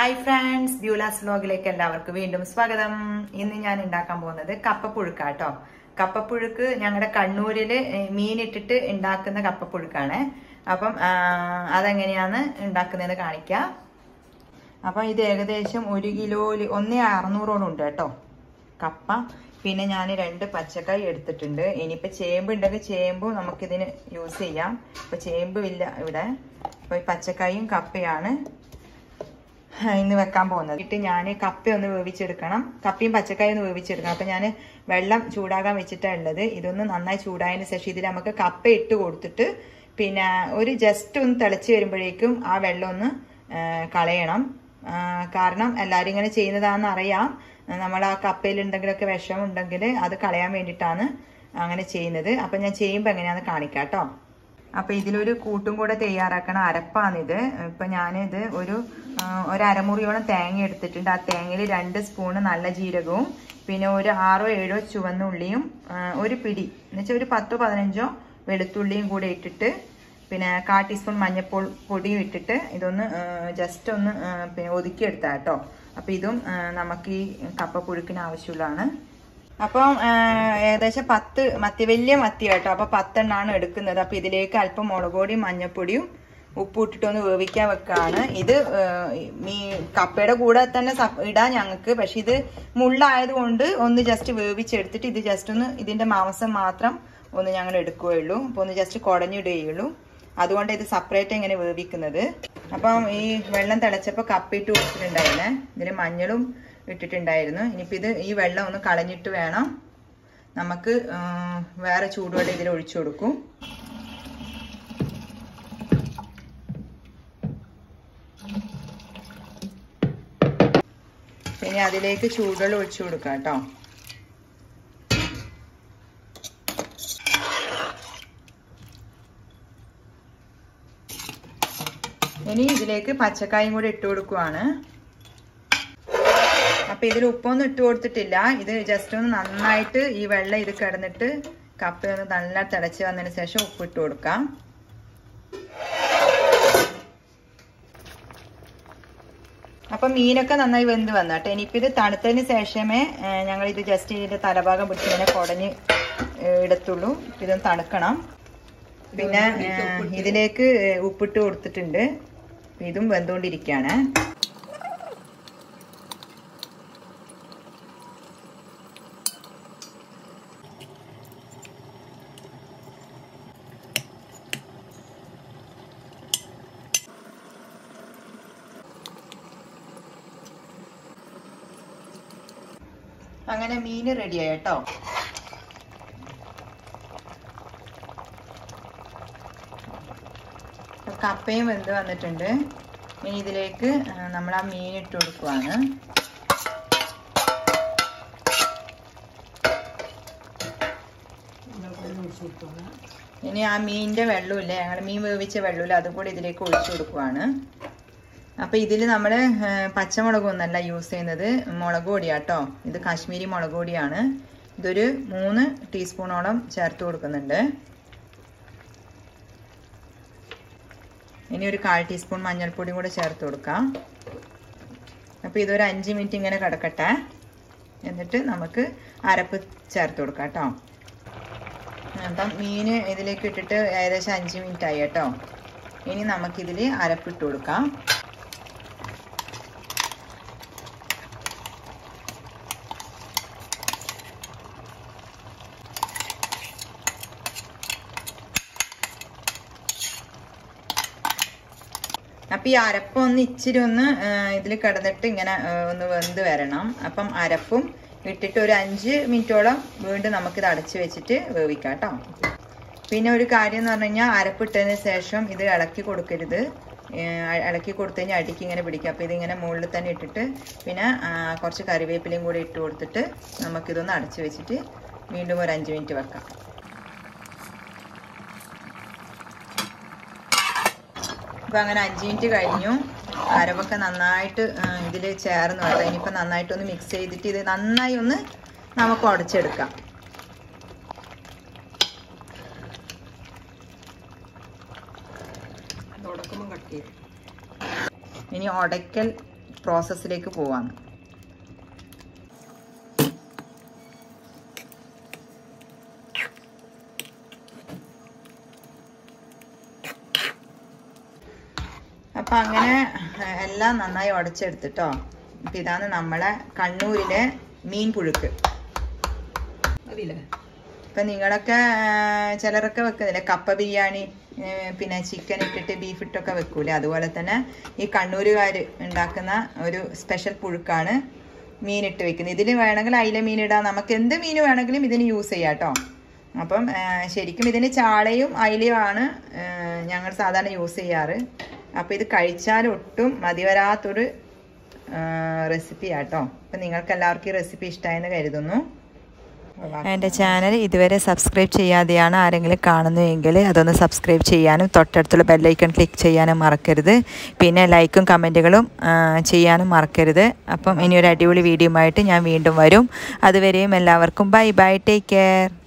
hi friends ബ്യൂലാസ് വ്ലോഗിലേക്ക് എല്ലാവർക്കും വീണ്ടും സ്വാഗതം ഇന്ന് ഞാൻ ഉണ്ടാക്കാൻ പോകുന്നത് കപ്പപ്പുഴുക്ക കേട്ടോ കപ്പപ്പുഴുക്ക് ഞങ്ങളുടെ കണ്ണൂരില് മീനിട്ടിട്ട് ഉണ്ടാക്കുന്ന കപ്പപ്പുഴുക്കാണ് അപ്പം ആ, അതെങ്ങനെയാന്ന് ഉണ്ടാക്കുന്നതെന്ന് കാണിക്കാം അപ്പം ഇത് ഏകദേശം ഒരു കിലോയിൽ ഒന്നേ അറുന്നൂറോളം ഉണ്ട് കേട്ടോ കപ്പ പിന്നെ ഞാൻ രണ്ട് പച്ചക്കായി എടുത്തിട്ടുണ്ട് ഇനിയിപ്പോൾ ചേമ്പ് ഉണ്ടെങ്കിൽ ചേമ്പും നമുക്കിതിന് യൂസ് ചെയ്യാം ഇപ്പം ചേമ്പും ഇല്ല ഇവിടെ അപ്പോൾ ഈ പച്ചക്കായും കപ്പയാണ് ഇന്ന് വെക്കാൻ പോകുന്നത് ഇട്ട് ഞാൻ കപ്പ ഒന്ന് വേവിച്ചെടുക്കണം കപ്പയും പച്ചക്കായും ഒന്ന് വേവിച്ചെടുക്കണം അപ്പം ഞാൻ വെള്ളം ചൂടാകാൻ വെച്ചിട്ടാണ് ഉള്ളത് ഇതൊന്ന് നന്നായി ചൂടായതിന് ശേഷം ഇതിൽ നമുക്ക് കപ്പ ഇട്ട് കൊടുത്തിട്ട് പിന്നെ ഒരു ജസ്റ്റ് ഒന്ന് തിളച്ച് വരുമ്പോഴേക്കും ആ വെള്ളം ഒന്ന് ആ, കളയണം ആ, കാരണം എല്ലാവരും ഇങ്ങനെ ചെയ്യുന്നതാണെന്ന് അറിയാം നമ്മൾ ആ കപ്പയിൽ എന്തെങ്കിലുമൊക്കെ വിഷം ഉണ്ടെങ്കിൽ അത് കളയാൻ വേണ്ടിയിട്ടാണ് അങ്ങനെ ചെയ്യുന്നത് അപ്പം ഞാൻ ചെയ്യുമ്പോൾ എങ്ങനെയാണെന്ന് കാണിക്കാം കേട്ടോ അപ്പൊ ഇതിലൊരു കൂട്ടും കൂടെ തയ്യാറാക്കണ അരപ്പാണിത് ഇപ്പൊ ഞാനിത് ഒരു ആ, ഒരു അരമുറിയോളം തേങ്ങ എടുത്തിട്ടുണ്ട് ആ തേങ്ങയിൽ രണ്ട് സ്പൂണ് നല്ല ജീരകവും പിന്നെ ഒരു ആറോ ഏഴോ ചുവന്ന ഉള്ളിയും ആ, ഒരു പിടി എന്നുവെച്ചാൽ ഒരു പത്തോ പതിനഞ്ചോ വെളുത്തുള്ളിയും കൂടെ ഇട്ടിട്ട് പിന്നെ കാ ടീസ്പൂൺ മഞ്ഞപ്പോൾ പൊടിയും ഇട്ടിട്ട് ഇതൊന്ന് ജസ്റ്റ് ഒന്ന് ആ, പിന്നെ ഒതുക്കിയെടുത്താ കേട്ടോ അപ്പൊ ഇതും ആ, നമുക്ക് ഈ കപ്പ പുഴുക്കിന് ആവശ്യമുള്ളതാണ് അപ്പം ആ, ഏകദേശം പത്ത് മത്തി വലിയ മത്തി കേട്ടോ അപ്പൊ പത്തെണ്ണാണ് എടുക്കുന്നത് അപ്പൊ ഇതിലേക്ക് അല്പം മുളക് പൊടിയും മഞ്ഞപ്പൊടിയും ഉപ്പ് ഇട്ടിട്ടൊന്ന് വേവിക്കാൻ വെക്കാണ് ഇത് ആ, മീ കപ്പയുടെ കൂടെ തന്നെ സപ്- ഇടാം ഞങ്ങൾക്ക് പക്ഷെ ഇത് മുള്ളായത് കൊണ്ട് ഒന്ന് ജസ്റ്റ് വേവിച്ചെടുത്തിട്ട് ഇത് ജസ്റ്റ് ഒന്ന് ഇതിന്റെ മാംസം മാത്രം ഒന്ന് ഞങ്ങൾ എടുക്കുകയുള്ളൂ അപ്പൊ ഒന്ന് ജസ്റ്റ് കുടഞ്ഞിടുകയുള്ളൂ അതുകൊണ്ട് ഇത് സെപ്പറേറ്റ് ഇങ്ങനെ വേവിക്കുന്നത് അപ്പം ഈ വെള്ളം തിളച്ചപ്പോൾ കപ്പിട്ട് കൊടുത്തിട്ടുണ്ടായിരുന്നേ ഇതിൽ മഞ്ഞളും ഇട്ടിട്ടുണ്ടായിരുന്നു ഇനിയിപ്പോൾ ഇത് ഈ വെള്ളം ഒന്ന് കളഞ്ഞിട്ട് വേണം നമുക്ക് ആ, വേറെ ചൂടുവെള്ളം ഇതിൽ ഒഴിച്ചു കൊടുക്കും പിന്നെ അതിലേക്ക് ചൂടുവെള്ളം ഒഴിച്ചു കൊടുക്കാം കേട്ടോ ഇനി ഇതിലേക്ക് പച്ചക്കായും കൂടി ഇട്ട് കൊടുക്കുവാണ് അപ്പൊ ഇതിൽ ഉപ്പൊന്നും ഇട്ട് കൊടുത്തിട്ടില്ല ഇത് ജസ്റ്റ് ഒന്ന് നന്നായിട്ട് ഈ വെള്ളം ഇത് കിടന്നിട്ട് കപ്പ ഒന്ന് നല്ല തിളച്ച് വന്നതിന് ശേഷം ഉപ്പ് ഇട്ട് കൊടുക്കാം അപ്പൊ മീനൊക്കെ നന്നായി വെന്ത് വന്നു കേട്ടോ ഇനിയിപ്പോ ഇത് തണുത്തതിന് ശേഷമേ ഞങ്ങൾ ഇത് ജസ്റ്റ് ഇതിന്റെ തലഭാഗം പിടിച്ച് ഇങ്ങനെ കുടഞ്ഞ് ഏഹ്, ഇടത്തുള്ളൂ ഇതൊന്ന് തണുക്കണം പിന്നെ ഏഹ്, ഇതിലേക്ക് ഏഹ്, ഉപ്പിട്ട് കൊടുത്തിട്ടുണ്ട് ഇതും വെന്തുകൊണ്ടിരിക്കുകയാണ് അങ്ങനെ മീന് റെഡിയായി കേട്ടോ അപ്പൊ കപ്പയും വെന്ത് വന്നിട്ടുണ്ട് ഇനി ഇതിലേക്ക് നമ്മൾ ആ മീൻ ഇട്ട് കൊടുക്കുവാണ് ഇനി ആ മീനിന്റെ വെള്ളമില്ലേ ഞങ്ങൾ മീൻ വേവിച്ച വെള്ളമില്ല അതും കൂടി ഇതിലേക്ക് ഒഴിച്ചു കൊടുക്കുവാണ് അപ്പൊ ഇതിൽ നമ്മൾ പച്ചമുളകൊന്നല്ല യൂസ് ചെയ്യുന്നത് മുളക് പൊടിയാട്ടോ ഇത് കാശ്മീരി മുളക് പൊടിയാണ് ഇതൊരു മൂന്ന് ടീസ്പൂണോളം ചേർത്ത് കൊടുക്കുന്നുണ്ട് ഇനി ഒരു കാൽ ടീസ്പൂൺ മഞ്ഞൾപ്പൊടി കൂടെ ചേർത്ത് കൊടുക്കാം അപ്പൊ ഇതൊരു അഞ്ച് മിനിറ്റ് ഇങ്ങനെ കിടക്കട്ടെ എന്നിട്ട് നമുക്ക് അരപ്പ് ചേർത്ത് കൊടുക്കാം കേട്ടോ അപ്പം മീൻ ഇതിലേക്ക് ഇട്ടിട്ട് ഏകദേശം അഞ്ച് മിനിറ്റ് ആയി കേട്ടോ ഇനി നമുക്കിതിൽ അരപ്പിട്ട് കൊടുക്കാം അപ്പൊ ഈ അരപ്പ് ഒന്ന് ഇച്ചിരി ഒന്ന് ഇതിൽ കിടന്നിട്ട് ഇങ്ങനെ ആ, ഒന്ന് വെന്ത് വരണം അപ്പം അരപ്പും ഇട്ടിട്ട് ഒരു അഞ്ച് മിനിറ്റോളം വീണ്ടും നമുക്കിത് അടച്ചു വെച്ചിട്ട് വേവിക്കാം കേട്ടോ പിന്നെ ഒരു കാര്യം എന്ന് പറഞ്ഞു കഴിഞ്ഞാൽ അരപ്പിട്ടതിന് ശേഷം ഇത് ഇളക്കി കൊടുക്കരുത് ഏ, ഇളക്കി കൊടുത്തു കഴിഞ്ഞാൽ അടിക്ക് ഇങ്ങനെ പിടിക്കും അപ്പോൾ ഇതിങ്ങനെ മുകളിൽ തന്നെ ഇട്ടിട്ട് പിന്നെ ആ, കുറച്ച് കറിവേപ്പിലയും കൂടി ഇട്ട് കൊടുത്തിട്ട് നമുക്കിതൊന്ന് അടച്ചു വെച്ചിട്ട് വീണ്ടും ഒരു അഞ്ച് മിനിറ്റ് വെക്കാം ഇപ്പൊ അങ്ങനെ അഞ്ച് മിനിറ്റ് കഴിഞ്ഞു അരവൊക്കെ നന്നായിട്ട് ഇതിൽ ചേർന്ന് വരാം ഇനിയിപ്പോൾ നന്നായിട്ടൊന്ന് മിക്സ് ചെയ്തിട്ട് ഇത് നന്നായി ഒന്ന് നമുക്ക് ഉടച്ചെടുക്കാം ഇനി ഉടയ്ക്കൽ പ്രോസസ്സിലേക്ക് പോവാണ് അപ്പം അങ്ങനെ ഏഹ്, എല്ലാം നന്നായി ഉടച്ചെടുത്തിട്ടോ അപ്പം ഇതാണ് നമ്മളെ കണ്ണൂരിലെ മീൻ പുഴുക്ക് അറിയില്ല ഇപ്പം നിങ്ങളൊക്കെ ഏഹ്, ചിലരൊക്കെ വെക്കുന്നില്ലേ കപ്പ ബിരിയാണി ഏഹ്, പിന്നെ ചിക്കൻ ഇട്ടിട്ട് ബീഫ് ഇട്ടൊക്കെ വെക്കൂലേ അതുപോലെ തന്നെ ഈ കണ്ണൂരുകാർ ഉണ്ടാക്കുന്ന ഒരു സ്പെഷ്യൽ പുഴുക്കാണ് മീനിട്ട് വെക്കുന്നത് ഇതിൽ വേണമെങ്കിൽ അയില മീൻ ഇടാം നമുക്ക് എന്ത് മീൻ വേണമെങ്കിലും ഇതിന് യൂസ് ചെയ്യാം കേട്ടോ അപ്പം ഏഹ്, ശരിക്കും ഇതിന് ചാളയും അയിലയും ആണ് ഏഹ്, ഞങ്ങൾ സാധാരണ യൂസ് ചെയ്യാറ് അപ്പോൾ ഇത് കഴിച്ചാൽ ഒട്ടും മതിവരാത്തൊരു റെസിപ്പി ആട്ടോ അപ്പം നിങ്ങൾക്ക് എല്ലാവർക്കും ഈ റെസിപ്പി ഇഷ്ടമായെന്ന് കരുതുന്നു എൻ്റെ ചാനൽ ഇതുവരെ സബ്സ്ക്രൈബ് ചെയ്യാതെയാണ് ആരെങ്കിലും കാണുന്നുവെങ്കിൽ അതൊന്ന് സബ്സ്ക്രൈബ് ചെയ്യാനും തൊട്ടടുത്തുള്ള ബെല്ലൈക്കൺ ക്ലിക്ക് ചെയ്യാനും മറക്കരുത് പിന്നെ ലൈക്കും കമൻറ്റുകളും ചെയ്യാനും മറക്കരുത് അപ്പം ഇനി ഒരു അടിപൊളി വീഡിയോ ആയിട്ട് ഞാൻ വീണ്ടും വരും അതുവരെയും എല്ലാവർക്കും ബൈ ബൈ ടേക്ക് കെയർ